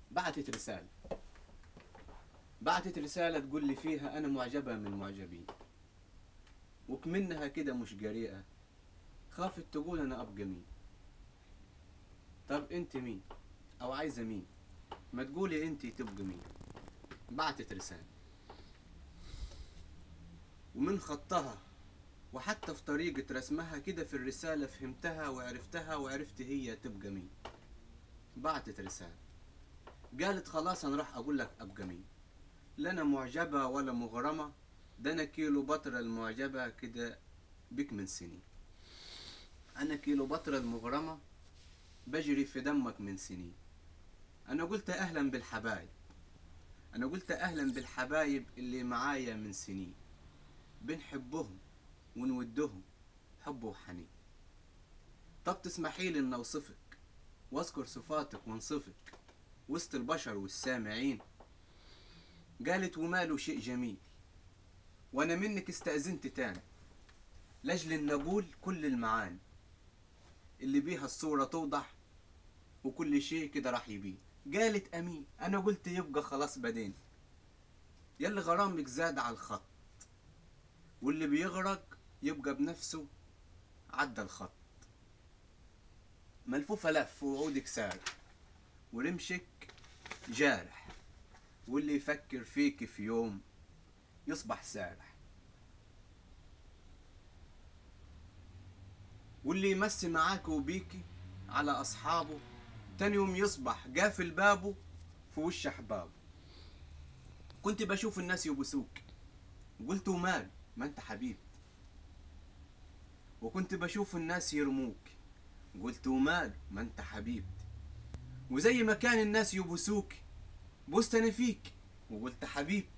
بعتت رسالة بعتت رسالة تقول لي فيها أنا معجبة من المعجبين وكمنها كده مش جريئة خافت تقول أنا أبقى مين طب أنت مين أو عايزة مين ما تقولي أنت تبقى مين بعتت رسالة ومن خطها وحتى في طريقة رسمها كده في الرسالة فهمتها وعرفتها وعرفت هي تبقى مين بعتت رسالة قالت خلاص أنا راح أقول لك أبقى مين لا أنا معجبة ولا مغرمة ده أنا كيلو بطرة المعجبة كده بك من سنين أنا كيلو بطرة المغرمة بجري في دمك من سنين أنا قلت أهلا بالحبايب أنا قلت أهلا بالحبايب اللي معايا من سنين بنحبهم ونودهم حب وحنين طب تسمحي لي إن أوصفك وأذكر صفاتك وانصفك وسط البشر والسامعين قالت وماله شيء جميل وأنا منك استأذنت تاني لأجل إن أقول كل المعاني اللي بيها الصورة توضح وكل شيء كده راح يبين قالت أمين أنا قلت يبقى خلاص بعدين يلي غرامك زاد على الخط واللي بيغرق يبقى بنفسه عدى الخط ملفوفة لف وعودك سارح ورمشك جارح واللي يفكر فيك في يوم يصبح سارح واللي يمسي معاك وبيكي على أصحابه تاني يوم يصبح قافل بابه في وش أحبابه كنت بشوف الناس يبوسوك قلت ومال ما انت حبيبتي وكنت بشوف الناس يرموك قلت ومال ما انت حبيبتي وزي ما كان الناس يبوسوك بوست انا فيك وقلت حبيبتي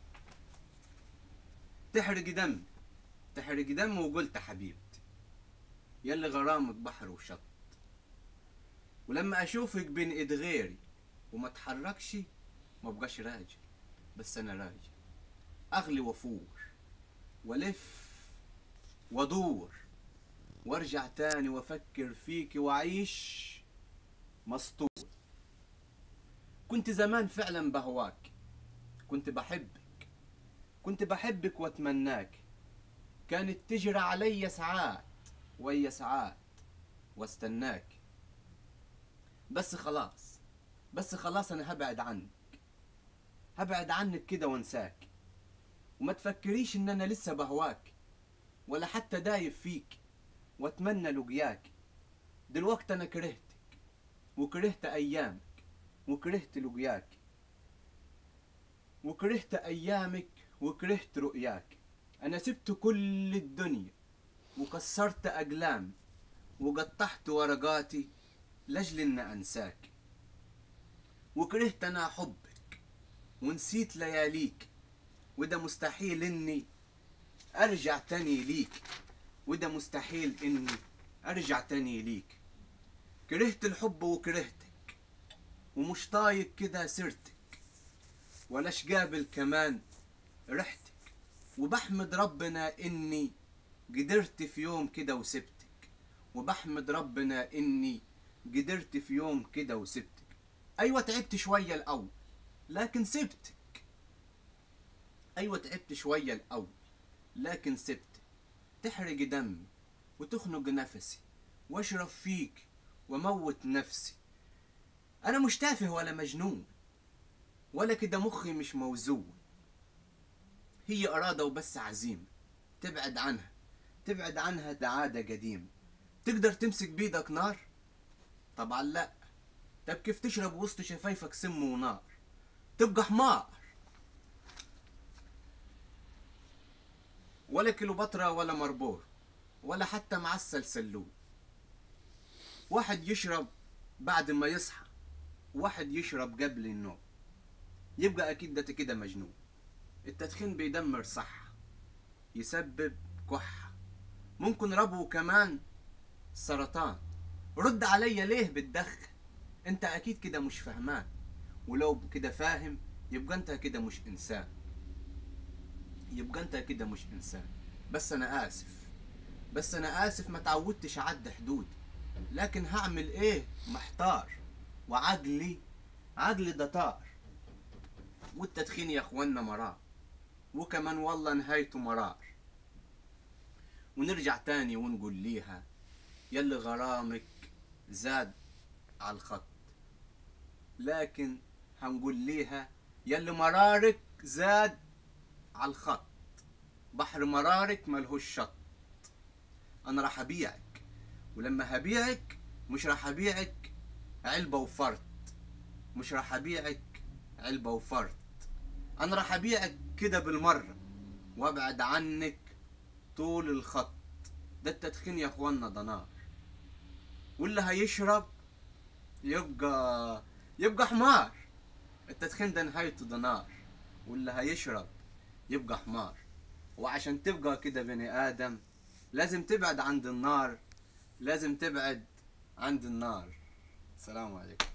تحرق دم تحرق دم وقلت حبيبتي يلي غرامك بحر وشط ولما اشوفك بين ايد غيري وما اتحركش ما بقاش راجل بس انا راجل اغلي وافور والف وادور وارجع تاني وافكر فيك واعيش مسطول كنت زمان فعلا بهواك كنت بحبك كنت بحبك واتمناك كانت تجرى علي ساعات ويا ساعات واستناك بس خلاص بس خلاص انا هبعد عنك هبعد عنك كده وانساك وما تفكريش ان انا لسه بهواك ولا حتى دايب فيك واتمنى لقياك دلوقتي انا كرهتك وكرهت ايامك وكرهت لقياك وكرهت ايامك وكرهت رؤياك انا سبت كل الدنيا وكسرت اقلامي وقطعت ورقاتي لاجل ان انساك وكرهت انا حبك ونسيت لياليك وده مستحيل اني ارجع تاني ليك وده مستحيل اني ارجع تاني ليك كرهت الحب وكرهتك ومش طايق كده سيرتك ولاش قابل كمان ريحتك وبحمد ربنا اني قدرت في يوم كده وسبتك وبحمد ربنا اني قدرت في يوم كده وسبتك ايوه تعبت شويه الاول لكن سبتك ايوه تعبت شويه الاول لكن سبتك تحرق دمي وتخنق نفسي واشرب فيك وموت نفسي انا مش تافه ولا مجنون ولا كده مخي مش موزون هي إرادة وبس عزيمة تبعد عنها تبعد عنها ده عادة قديمة تقدر تمسك بيدك نار طبعا لا طب كيف تشرب وسط شفايفك سم ونار تبقى حمار ولا كيلوباترا ولا مربور ولا حتى معسل سلول واحد يشرب بعد ما يصحى واحد يشرب قبل النوم يبقى اكيد ده كده مجنون التدخين بيدمر صحة يسبب كحة ممكن ربو كمان سرطان رد عليا ليه بتدخن انت اكيد كده مش فهمان ولو كده فاهم يبقى انت كده مش انسان يبقى انت كده مش انسان بس انا اسف بس انا اسف ما تعودتش اعدي حدودي لكن هعمل ايه محتار وعقلي عقلي ده طار والتدخين يا اخوانا مرار وكمان والله نهايته مرار ونرجع تاني ونقول ليها يلي غرامك زاد على الخط لكن هنقول ليها يلي مرارك زاد على الخط بحر مرارك ملهوش شط انا راح ابيعك ولما هبيعك مش راح ابيعك علبة وفرط مش راح ابيعك علبة وفرط انا راح ابيعك كده بالمرة وابعد عنك طول الخط ده التدخين يا اخوانا ده نار واللي هيشرب يبقى يبقى حمار التدخين ده نهايته ده نار واللي هيشرب يبقى حمار وعشان تبقى كده بني ادم لازم تبعد عند النار لازم تبعد عند النار السلام عليكم